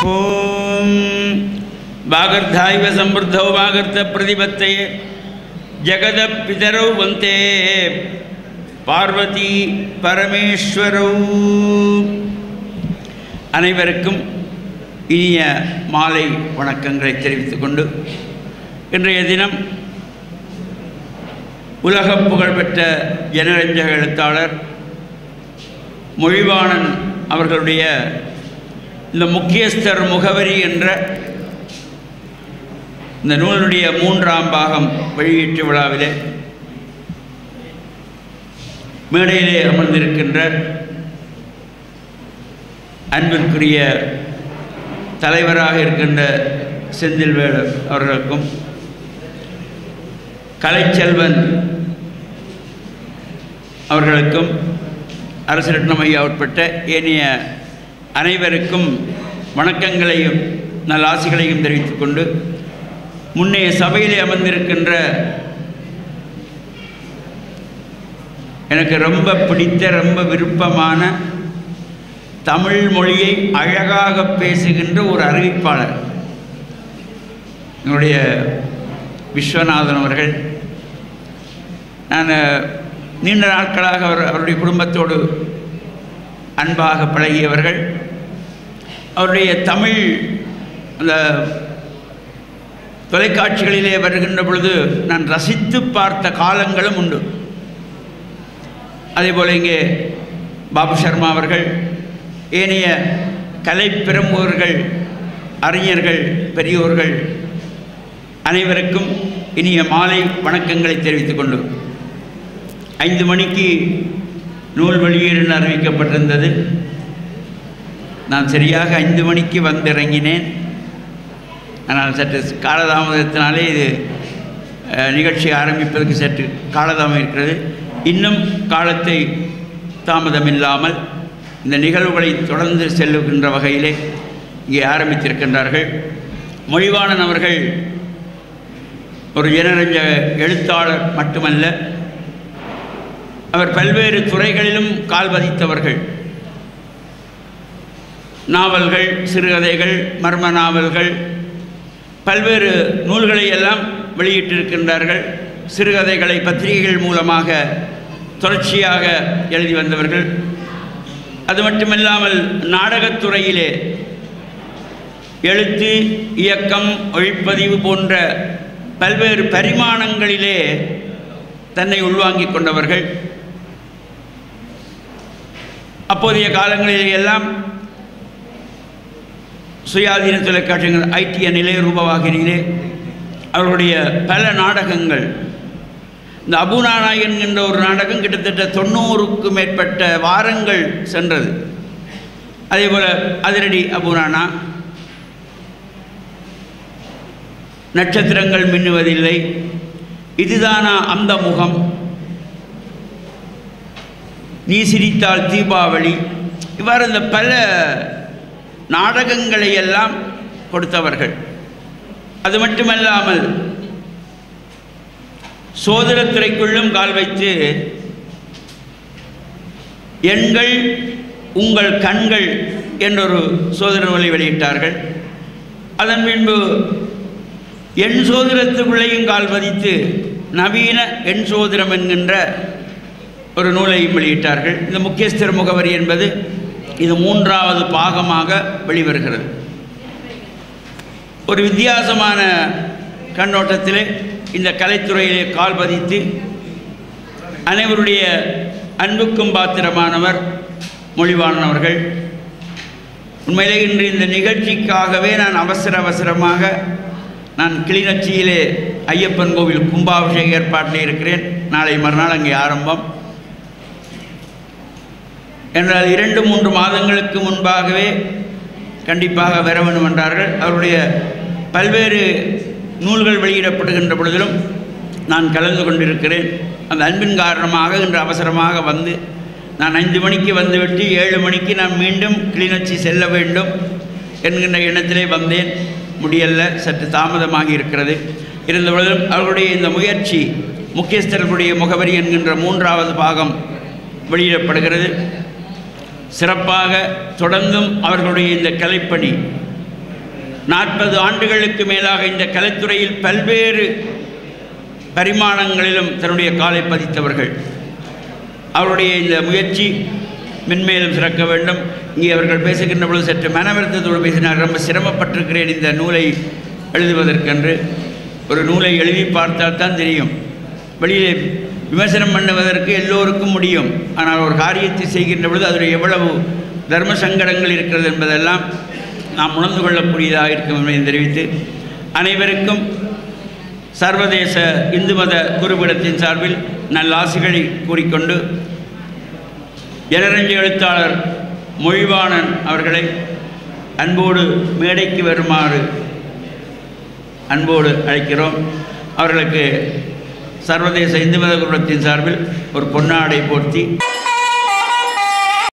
ॐ वागर्धायव समृद्धौ वागर्थप्रतिपत्तये जगदपितरौ वन्ते பார்வதி பரமேஸ்வரௌ அனைவருக்கும் இனிய மாலை வணக்கங்களை தெரிவித்துக் கொண்டு இன்றைய தினம் உலக புகழ்பெற்ற ஜனரஞ்சக எழுத்தாளர் மொழிவாணன் அவர்களுடைய இந்த முக்கியஸ்தர் முகவரி என்ற இந்த நூலுடைய மூன்றாம் பாகம் வெளியீட்டு விழாவிலே மேடையிலே அமர்ந்திருக்கின்ற அன்பிற்குரிய தலைவராக இருக்கின்ற செந்தில்வேலர் அவர்களுக்கும் கலைச்செல்வன் அவர்களுக்கும் அரசு ரத்னம் ஐயா உட்பட்ட ஏனைய அனைவருக்கும் வணக்கங்களையும் நல்லாசிகளையும் தெரிவித்துக் கொண்டு முன்னைய சபையிலே அமர்ந்திருக்கின்ற எனக்கு ரொம்ப பிடித்த ரொம்ப விருப்பமான தமிழ் மொழியை அழகாக பேசுகின்ற ஒரு அறிவிப்பாளர் என்னுடைய விஸ்வநாதன் அவர்கள் நான் நீண்ட நாட்களாக அவர் அவருடைய குடும்பத்தோடு அன்பாக பழகியவர்கள் அவருடைய தமிழ் அந்த தொலைக்காட்சிகளிலே வருகின்ற பொழுது நான் ரசித்து பார்த்த காலங்களும் உண்டு அதேபோல் இங்கே பாபு சர்மா அவர்கள் ஏனைய கலை பிரமுகர்கள் அறிஞர்கள் பெரியோர்கள் அனைவருக்கும் இனிய மாலை வணக்கங்களை தெரிவித்துக் கொண்டு ஐந்து மணிக்கு நூல் வெளியீடு அறிவிக்கப்பட்டிருந்தது நான் சரியாக ஐந்து மணிக்கு வந்திறங்கினேன் ஆனால் சற்று காலதாமதத்தினாலே இது நிகழ்ச்சி ஆரம்பிப்பதற்கு சற்று காலதாமம் இருக்கிறது இன்னும் காலத்தை தாமதமில்லாமல் இந்த நிகழ்வுகளை தொடர்ந்து செல்லுகின்ற வகையிலே இங்கே ஆரம்பித்திருக்கின்றார்கள் மொழிவாணன் அவர்கள் ஒரு ஜனரஞ்ச எழுத்தாளர் மட்டுமல்ல அவர் பல்வேறு துறைகளிலும் கால் பதித்தவர்கள் நாவல்கள் சிறுகதைகள் மர்ம நாவல்கள் பல்வேறு நூல்களை எல்லாம் வெளியிட்டிருக்கின்றார்கள் சிறுகதைகளை பத்திரிகைகள் மூலமாக தொடர்ச்சியாக எழுதி வந்தவர்கள் அது மட்டுமில்லாமல் நாடகத்துறையிலே எழுத்து இயக்கம் ஒழிப்பதிவு போன்ற பல்வேறு பரிமாணங்களிலே தன்னை உள்வாங்கிக் கொண்டவர்கள் அப்போதைய காலங்களிலே எல்லாம் சுயாதீன தொலைக்காட்சிகள் ஐடிய நிலைய ரூபவாகினிலே அவருடைய பல நாடகங்கள் இந்த அபுநானா என்கின்ற ஒரு நாடகம் கிட்டத்தட்ட தொண்ணூறுக்கும் மேற்பட்ட வாரங்கள் சென்றது அதே போல் அதிரடி அபுநானா நட்சத்திரங்கள் மின்னுவதில்லை இதுதானா அந்த முகம் நீ சிரித்தால் தீபாவளி இவ்வாறு இந்த பல நாடகங்களை எல்லாம் கொடுத்தவர்கள் அது மட்டுமல்லாமல் சோதனத்துறைக்குள்ளும் கால் வைத்து எண்கள் உங்கள் கண்கள் என்றொரு சோதன நூலை வெளியிட்டார்கள் அதன் பின்பு எண் சோதனத்துக்குள்ளேயும் கால் பதித்து நவீன எண் சோதனம் என்கின்ற ஒரு நூலையும் வெளியிட்டார்கள் இந்த முக்கியஸ்தர் முகவரி என்பது இது மூன்றாவது பாகமாக வெளிவருகிறது ஒரு வித்தியாசமான கண்ணோட்டத்திலே இந்த கலைத்துறையிலே கால் பதித்து அனைவருடைய அன்புக்கும் பாத்திரமானவர் மொழிவாணன் அவர்கள் உண்மையிலே இன்று இந்த நிகழ்ச்சிக்காகவே நான் அவசர அவசரமாக நான் கிளிநொச்சியிலே ஐயப்பன் கோவில் கும்பாபிஷேக ஏற்பாட்டில் இருக்கிறேன் நாளை மறுநாள் அங்கே ஆரம்பம் என்றால் இரண்டு மூன்று மாதங்களுக்கு முன்பாகவே கண்டிப்பாக வர வேண்டும் என்றார்கள் அவருடைய பல்வேறு நூல்கள் வெளியிடப்படுகின்ற பொழுதிலும் நான் கலந்து கொண்டிருக்கிறேன் அந்த அன்பின் காரணமாக இன்று அவசரமாக வந்து நான் ஐந்து மணிக்கு வந்துவிட்டு ஏழு மணிக்கு நான் மீண்டும் கிளிநொச்சி செல்ல வேண்டும் என்கின்ற எண்ணத்திலே வந்தேன் முடியல்ல சற்று தாமதமாகி இருக்கிறது இருந்த பொழுதும் அவர்களுடைய இந்த முயற்சி முக்கியஸ்தர்களுடைய முகவரி என்கின்ற மூன்றாவது பாகம் வெளியிடப்படுகிறது சிறப்பாக தொடர்ந்தும் அவர்களுடைய இந்த கலைப்பணி நாற்பது ஆண்டுகளுக்கு மேலாக இந்த கலைத்துறையில் பல்வேறு பரிமாணங்களிலும் தன்னுடைய காலை பதித்தவர்கள் அவருடைய இந்த முயற்சி மென்மேலும் சிறக்க வேண்டும் இங்கே அவர்கள் பேசுகின்ற பொழுது சற்று மனவருத்தத்தோடு பேசினார் ரொம்ப சிரமப்பட்டிருக்கிறேன் இந்த நூலை எழுதுவதற்கென்று ஒரு நூலை எழுதி பார்த்தால் தான் தெரியும் வெளியே விமர்சனம் பண்ணுவதற்கு எல்லோருக்கும் முடியும் ஆனால் ஒரு காரியத்தை செய்கின்ற பொழுது அதில் எவ்வளவு தர்ம சங்கடங்கள் இருக்கிறது என்பதெல்லாம் நாம் உணர்ந்து கொள்ளக்கூடியதாக இருக்கும் என்பதை தெரிவித்து அனைவருக்கும் சர்வதேச இந்து மத குருபீடத்தின் சார்பில் நல்ல ஆசிகளை கூறிக்கொண்டு ஜனரஞ்ச எழுத்தாளர் மொழிவாணன் அவர்களை அன்போடு மேடைக்கு வருமாறு அன்போடு அழைக்கிறோம் அவர்களுக்கு சர்வதேச இந்து மத குருபீடத்தின் சார்பில் ஒரு பொன்னாடை போர்த்தி